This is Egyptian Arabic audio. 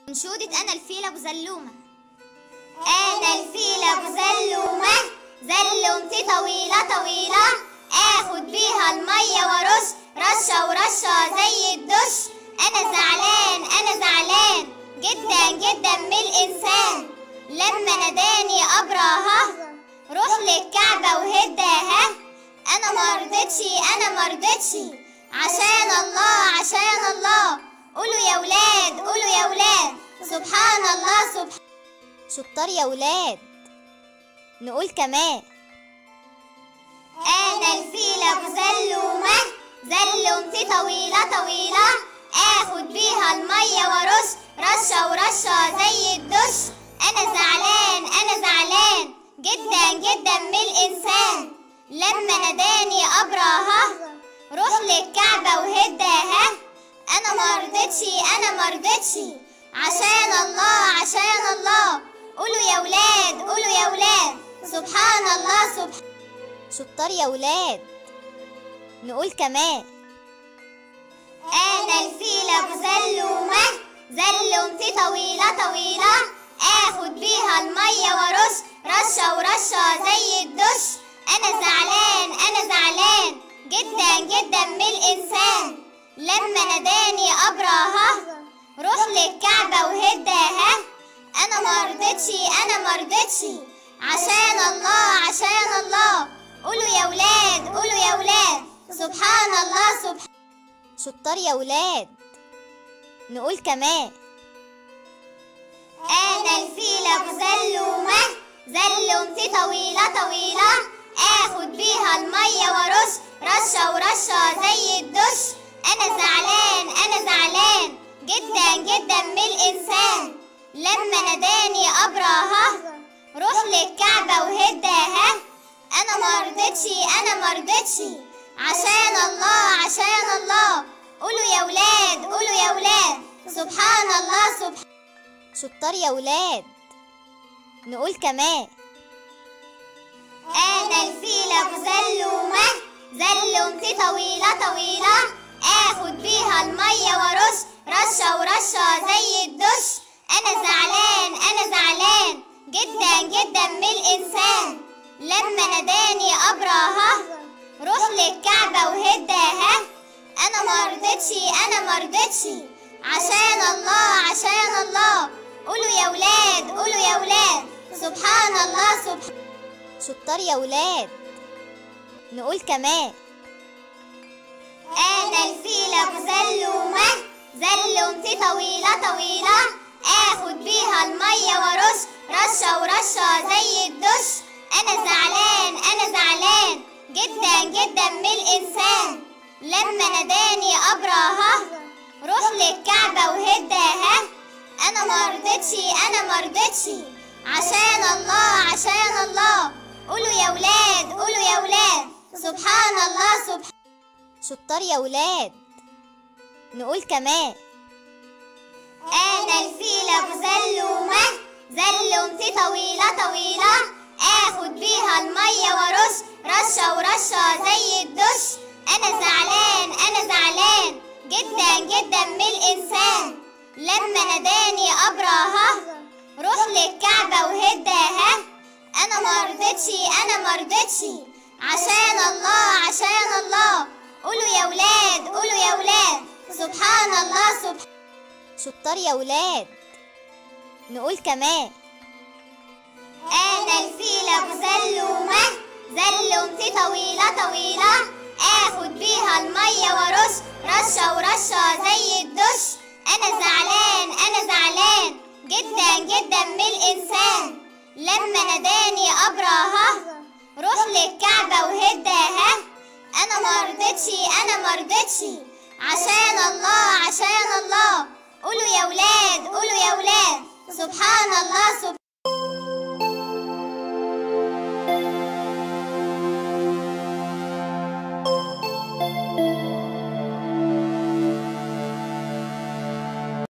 انشودة أنا الفيل أبو زلومة أنا الفيل أبو زلومة زلومتي طويلة طويلة آخد بيها المية وارش رشة ورشة زي الدش أنا زعلان أنا زعلان جدا جدا من الإنسان لما ناداني أبرهة روح للكعبة وهداها أنا مرضتش أنا مرضتش عشان الله عشان الله قولوا يا ولاد قولوا يا ولاد سبحان الله سبحان شطار يا ولاد نقول كمان انا الفيل ابو زلومه زلومتي طويله طويله اخد بيها الميه وارش رشه ورشه زي الدش انا زعلان انا زعلان جدا جدا من الانسان لما ناداني ابرهه روح للكعبه وهداها انا مرضتش انا مرضتش عشان الله عشان الله قولوا يا ولاد قولوا يا ولاد سبحان الله سبحان شطار يا ولاد نقول كمان انا الفيل ابو زلومه زلومتي طويله طويله اخد بيها الميه وارش رشه ورشه زي الدش انا زعلان انا زعلان جدا جدا من الانسان لما ناداني ابرهه روح للكعبه وهداها انا مرضتش انا مرضتش عشان الله عشان الله قولوا يا ولاد قولوا يا ولاد سبحان الله سبحان شطار يا ولاد نقول كمان انا الفيل ابو زلومه زلومتي طويله طويله اخد بيها الميه وارش رشه ورشه زي الدش انا زعلان انا زعلان جدا جدا من الانسان لما ناداني ابرهه روح للكعبه وهداها انا مرضتش انا مرضتش عشان الله عشان الله قولوا يا ولاد قولوا يا ولاد سبحان الله سبحان شطار يا ولاد نقول كمان انا الفيل ابو زلومه زلومتي طويله طويله اخد بيها الميه وارش رشه ورشه زي الدش انا زعلان انا زعلان جدا جدا من الانسان لما ناداني ابرهه روح للكعبه وهداها انا مرضتش انا مرضتش عشان الله عشان الله قولوا يا ولاد قولوا يا ولاد سبحان الله سبحان شطار يا ولاد نقول كمان انا الفيل ابو زلومه زلومتي طويله طويله اخد بيها الميه وارش رشه ورشه زي الدش انا زعلان انا زعلان جدا جدا من الانسان لما ناداني ابرهه روح للكعبه وهداها انا مرضتش انا مرضتش عشان الله عشان الله قولوا يا ولاد قولوا يا ولاد سبحان الله سبحان شطار يا ولاد نقول كمان انا الفيل ابو زلومه زلومتي طويله طويله اخد بيها الميه وارش رشه ورشه زي الدش انا زعلان انا زعلان جدا جدا من الانسان لما ناداني ابرهه روح للكعبه وهداها انا مرضتش انا مرضتش عشان الله عشان الله قولوا يا ولاد قولوا يا ولاد سبحان الله سبحان شطار يا ولاد نقول كمان انا الفيل ابو زلومه زلومتي طويله طويله اخد بيها الميه وارش رشه ورشه زي الدش انا زعلان انا زعلان جدا جدا من الانسان لما ناداني ابرهه روح للكعبه وهداها انا مرضتش انا مرضتش عشان الله عشان الله قولوا يا ولاد قولوا يا ولاد سبحان الله سبحان